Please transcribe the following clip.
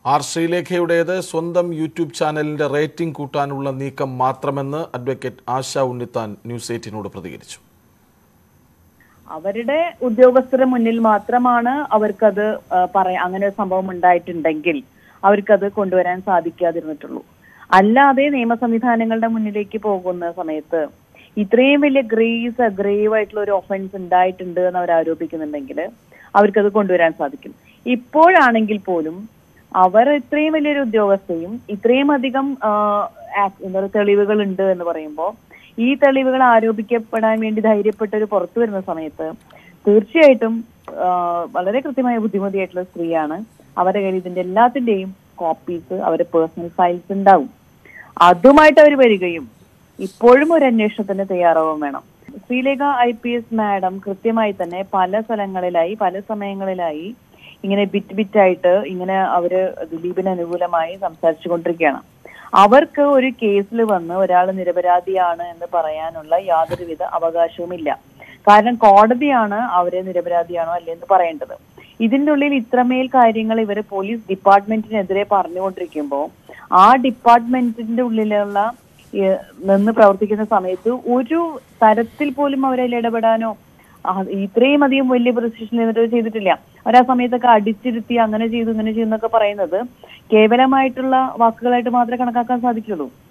R ശ്രീലേഖയുടേത് സ്വന്തം YouTube ചാനലിന്റെ rating കൂട്ടാനുള്ള നീക്കം മാത്രമെന്ന് അഡ്വക്കേറ്റ് ആശ ഉണ്ണിത്താൻ ന്യൂസ് എയ്റ്റിനോട് പ്രതികരിച്ചു അവരുടെ ഉദ്യോഗസ്ഥരുടെ മുന്നിൽ മാത്രമാണ് അവർക്കത് ആ, പറയാ അങ്ങനെ ഒരു സംഭവം ഉണ്ടായിട്ടുണ്ടെങ്കിൽ അവർക്കത് കൊണ്ടുവരാൻ സാധിക്കാതിരുന്നിട്ടുള്ളൂ അല്ലാതെ നിയമ സംവിധാനങ്ങളുടെ മുന്നിലേക്ക് പോകുന്ന സമയത്ത് ഇത്രയും വലിയ ഗ്രേസ് ഗ്രേവ് ആയിട്ടുള്ള ഒരു ഒഫൻസ് ഉണ്ടായിട്ടുണ്ട് എന്ന് അവർ ആരോപിക്കുന്നുണ്ടെങ്കിൽ അവർക്കത് കൊണ്ടുവരാൻ സാധിക്കും ഇപ്പോഴാണെങ്കിൽ പോലും അവർ ഇത്രയും വലിയൊരു ഉദ്യോഗസ്ഥയും ഇത്രയും അധികം ആ, ആക്- എന്താ പറയുക തെളിവുകൾ ഉണ്ട് എന്ന് പറയുമ്പോൾ ഈ തെളിവുകൾ ആരോപിക്കപ്പെടാൻ വേണ്ടി ധൈര്യപ്പെട്ടവർ പുറത്തു വരുന്ന സമയത്ത് തീർച്ചയായിട്ടും ആ, വളരെ കൃത്യമായ ബുദ്ധിമതിയായിട്ടുള്ള സ്ത്രീയാണ് അവരുടെ കയ്യിൽ ഇതിന്റെ എല്ലാത്തിന്റെയും കോപ്പീസ് അവരുടെ പേഴ്സണൽ ഫയൽസ് ഉണ്ടാവും അതുമായിട്ട് അവർ വരികയും ഇപ്പോഴും ഒരു അന്വേഷണത്തിന് തയ്യാറാവും വേണം Sreelekha I P S madam കൃത്യമായി തന്നെ പല സ്ഥലങ്ങളിലായി പല സമയങ്ങളിലായി ഇങ്ങനെ ബിറ്റ് ബിറ്റായിട്ട് ഇങ്ങനെ അവര് ദിലീപിന് അനുകൂലമായി സംസാരിച്ചു കൊണ്ടിരിക്കുകയാണ് അവർക്ക് ഒരു കേസിൽ വന്ന് ഒരാൾ നിരപരാധിയാണ് എന്ന് പറയാനുള്ള യാതൊരുവിധ അവകാശവുമില്ല കാരണം കോടതിയാണ് അവരെ നിരപരാധിയാണോ അല്ലേ എന്ന് പറയേണ്ടത് ഇതിന്റെ ഉള്ളിൽ ഇത്രമേൽ കാര്യങ്ങൾ ഇവര് പോലീസ് ഡിപ്പാർട്ട്മെന്റിനെതിരെ പറഞ്ഞുകൊണ്ടിരിക്കുമ്പോൾ ആ ഡിപ്പാർട്ട്മെന്റിന്റെ ഉള്ളിലുള്ള ഏഹ്, നിന്ന് പ്രവർത്തിക്കുന്ന സമയത്ത് ഒരു തരത്തിൽ പോലും അവരതിൽ ഇടപെടാനോ ആ, ഇത്രയും അധികം വലിയ പൊസിഷനിൽ നിന്നിട്ട് ചെയ്തിട്ടില്ല അവർ ആ സമയത്തൊക്കെ അടിച്ചിരുത്തി അങ്ങനെ ചെയ്തു ഇങ്ങനെ ചെയ്തു എന്നൊക്കെ പറയുന്നത് കേവലമായിട്ടുള്ള വാക്കുകളായിട്ട് മാത്രമേ കണക്കാക്കാൻ സാധിക്കുള്ളൂ